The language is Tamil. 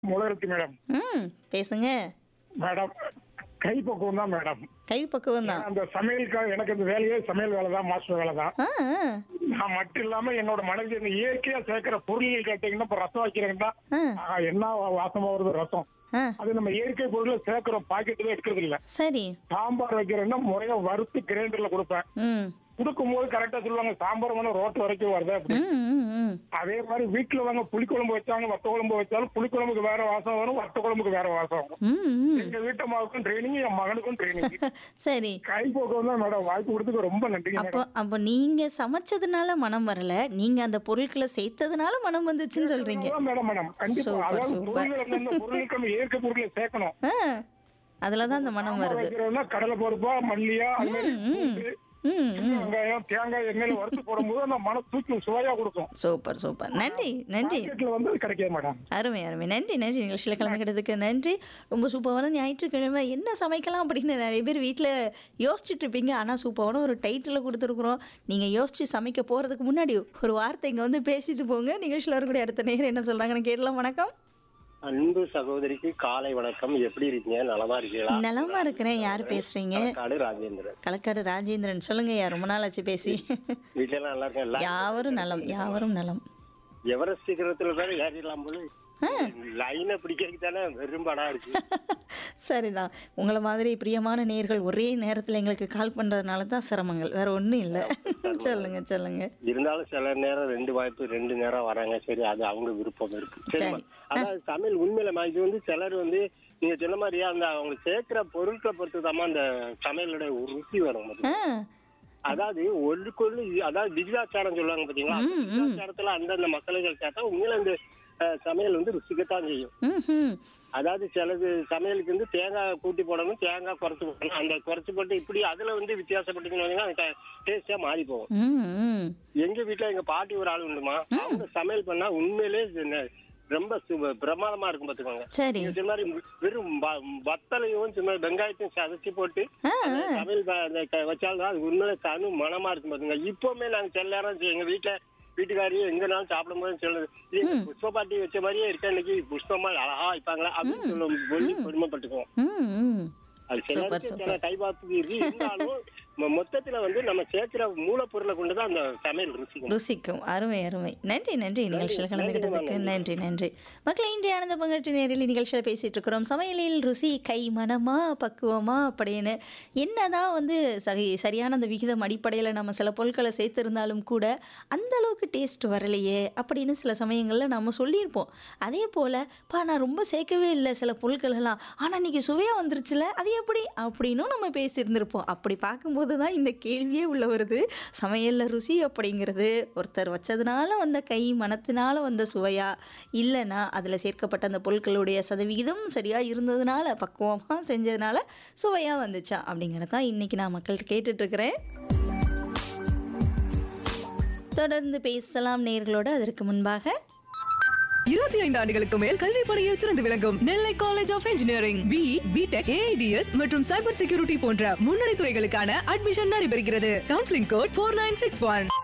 முளருக்கு மேடம் ம் பேசுங்க மேடம் கை பக்குவம் தான் மேடம் கை பக்குவம் தான் அந்த சமையலுக்காக எனக்கு இந்த வேலையே சமையல் வேலை தான் மாஸ்டர் வேலை தான் ஆ ஆ, நான் மட்டும் இல்லாம என்னோட மனைவி இந்த இயற்கையா சேர்க்கிற பொருள்கள் கேட்டீங்கன்னா இப்ப ரசம் வைக்கிறீங்கன்னா ஆ. ஆஹா, என்ன வாசமா வருது ரசம் ஆ அது நம்ம இயற்கை பொருளை சேர்க்கிறோம் பாக்கெட்ல எடுக்கிறது இல்ல சரி சாம்பார் வைக்கிறேன்னா முறையா வறுத்து கிரைண்டர்ல கொடுப்பேன் ம் கொடுக்கும்போது கரெக்டா சொல்லுவாங்க சாம்பார் வேணும் ரோட்டு வரைக்கும் வருது அப்படி ம் ம் ம் அதே மாதிரி வீட்டுல வாங்க புளிக்குழம்பு வச்சாங்க வத்த குழம்பு வச்சாலும் புளிக்குழம்புக்கு வேற வாசம் வரும் வத்த குழம்புக்கு வேற வாசம் வரும் ம் ம் எங்க வீட்டு அம்மாவுக்கும் ட்ரைனிங் என் மகனுக்கும் ட்ரைனிங் சரி கை போக்கம் தான் மேடம் வாய்ப்பு கொடுத்துக்கு ரொம்ப நன்றிங்க அப்போ மேடம் அப்போ நீங்க சமைச்சதுனால மனம் வரல நீங்க அந்த பொருட்களை சேர்த்ததுனால மனம் வந்துச்சுன்னு சொல்றீங்க அதான் மேடம் மேடம் கண்டிப்பா சூப்பர், அதாவது சூப்பர். பொருள்கள் அந்த பொருளுக்கு நம்ம இயற்கை பொருட்களை சேர்க்கணும் ஆ அதுல தான் அந்த மனம் சாம்பார் வருது வைக்கிறோம்னா கடலை பருப்பா மல்லியா அது மாதிரி ம், ம். பூண்டு, ம் சின்ன வெங்காயம் தேங்காய் எண்ணெயில வறுத்து போடும்போது அந்த மனம் தூக்கி சுவையா கொடுக்கும் சூப்பர் சூப்பர் நன்றி நன்றி பாக்கெட்ல வந்து அது கிடைக்காது மேடம் அருமை அருமை நன்றி நன்றி நிகழ்ச்சியில் கலந்துக்கிட்டதுக்கு நன்றி ரொம்ப சூப்பரான ஞாயிற்றுக்கிழமை என்ன சமைக்கலாம் அப்படின்னு நிறைய பேர் வீட்டில் யோசிச்சுட்டு இருப்பீங்க ஆனால் சூப்பரான ஒரு டைட்டில் கொடுத்துருக்குறோம் நீங்கள் யோசிச்சு சமைக்க போகிறதுக்கு முன்னாடி ஒரு வார்த்தை இங்கே வந்து பேசிட்டு போங்க நிகழ்ச்சியில் வரக்கூடிய அடுத்த நேரம் என்ன சொல்கிறாங்கன்னு கேட்கலாம் வணக்கம் அன்பு சகோதரிக்கு காலை வணக்கம் எப்படி இருக்கீங்க நலமா இருக்கீங்களா நலமா இருக்கிறேன் யார் பேசுறீங்க காடு ராஜேந்திரன் களக்காடு ராஜேந்திரன் சொல்லுங்க யார் ரொம்ப நாள் ஆச்சு பேசி வீட்டுல எல்லாம் நல்லா இருக்கேன் எல்லாம் யாவரும் நலம் யாவரும் நலம் எவரெஸ்ட் சிகரத்துல பேர் ஏறிடலாம் போல லைனை பிடிக்கிறதுக்கு தானே வெறும்பாடா இருக்கு சரிதான் உங்களை மாதிரி பிரியமான நேர்கள் ஒரே நேரத்தில் எங்களுக்கு கால் பண்ணுறதுனால தான் சிரமங்கள் வேற ஒன்றும் இல்லை சொல்லுங்க சொல்லுங்க இருந்தாலும் சில நேரம் ரெண்டு வாய்ப்பு ரெண்டு நேரம் வராங்க சரி அது அவங்க விருப்பம் இருக்கு சரிம்மா சரி. அதாவது சமையல் உண்மையிலமா இது வந்து சிலர் வந்து நீங்க சொன்ன மாதிரியா அந்த அவங்க சேர்க்கிற பொருட்களை பொறுத்து அந்த சமையலோட ஒரு ருசி வரும் பாத்தீங்களா? ஆ அதாவது ஒன்றுக்கொன்று அதாவது விகிதாச்சாரம் சொல்லுவாங்க பாத்தீங்களா அந்த ம், ம். விகிதாச்சாரத்துல அந்தந்த மசாலைகள் சேர்த்தா உண்மையில அந்த அஹ், சமையல் வந்து ருசிக்கத்தான் செய்யும் ம் ம் அதாவது சிலது சமையலுக்கு வந்து தேங்காய் கூட்டி போடணும் தேங்காய் குறைச்சு போடணும் அந்த குறைச்சு போட்டு இப்படி அதுல வந்து வித்தியாசப்பட்டீங்கன்னா டேஸ்டா மாறி போகும் ம் ம் எங்க வீட்டுல எங்க பாட்டி ஒரு ஆள் உண்டுமா அவங்க சமையல் பண்ணா உண்மையிலே இது ரொம்ப சு- பிரமாதமா இருக்கும் பாத்துக்கோங்க சரி நீங்க சொன்ன மாதிரி வெறும் வ- வத்தலையும் சும்மா வெங்காயத்தையும் சதைச்சு போட்டு ஆ அந்த சமையல் ப- அந்த க- வச்சாலும் அது உண்மையில தனு மனமா இருக்கும் பாத்துங்க இப்பவுமே நாங்க சில நேரம் எங்க வீட்டுல வீட்டுக்காரியும் எங்கனாலும் சாப்பிடும் போது சொல்லுது இது புஷ்ப பாட்டி வச்ச மாதிரியே இருக்க இன்னைக்கு புஷ்பமா அழகா வைப்பாங்களா அப்படின்னு சொல்லும் சொல்லி பெருமைப்பட்டுக்குவோம் ம் ம் அது சூப்பர், சில சில கைபாத்துக்கு இருக்கு இருந்தாலும் மொ- மொத்தத்துல வந்து நம்ம சேர்க்கிற மூலப்பொருளை கொண்டுதான் அந்த சமையல் ருசிக்கும் ருசிக்கும் அருமை அருமை நன்றி நன்றி நிகழ்ச்சியில் கலந்துக்கிட்டதுக்கு நன்றி நன்றி மக்களை இன்றைய ஆனந்த பங்கட்டு நேரில் நிகழ்ச்சியில் பேசிட்டு இருக்கிறோம் சமையலில் ருசி கை மனமா பக்குவமா அப்படின்னு என்னதான் வந்து சரி சரியான அந்த விகிதம் அடிப்படையில் நம்ம சில பொருட்களை சேர்த்திருந்தாலும் கூட அந்த அளவுக்கு டேஸ்ட் வரலையே அப்படின்னு சில சமயங்களில் நம்ம சொல்லியிருப்போம் அதே போல் பா நான் ரொம்ப சேர்க்கவே இல்லை சில பொருட்கள் எல்லாம் ஆனால் இன்னைக்கு சுவையாக வந்துருச்சுல அது எப்படி அப்படின்னும் நம்ம பேசியிருந்திருப்போம் அப்படி பார்க்கும்போது தான் இந்த கேள்வியே உள்ள வருது சமையலில் ருசி அப்படிங்கிறது ஒருத்தர் வச்சதுனால வந்த கை மனத்தினால வந்த சுவையா இல்லைன்னா அதில் சேர்க்கப்பட்ட அந்த பொருட்களுடைய சதவிகிதம் சரியாக இருந்ததுனால பக்குவமாக செஞ்சதுனால சுவையாக வந்துச்சா அப்படிங்கிறது தான் இன்றைக்கி நான் மக்கள்கிட்ட கேட்டுட்ருக்கிறேன் தொடர்ந்து பேசலாம் நேர்களோடு அதற்கு முன்பாக இருபத்தி ஐந்து ஆண்டுகளுக்கு மேல் கல்வி பணியில் சிறந்து விளங்கும் Nellai college of engineering B BTech AIDS மற்றும் சைபர் செக்யூரிட்டி போன்ற முன்னணி துறைகளுக்கான அட்மிஷன் நடைபெறுகிறது counselling code four nine six one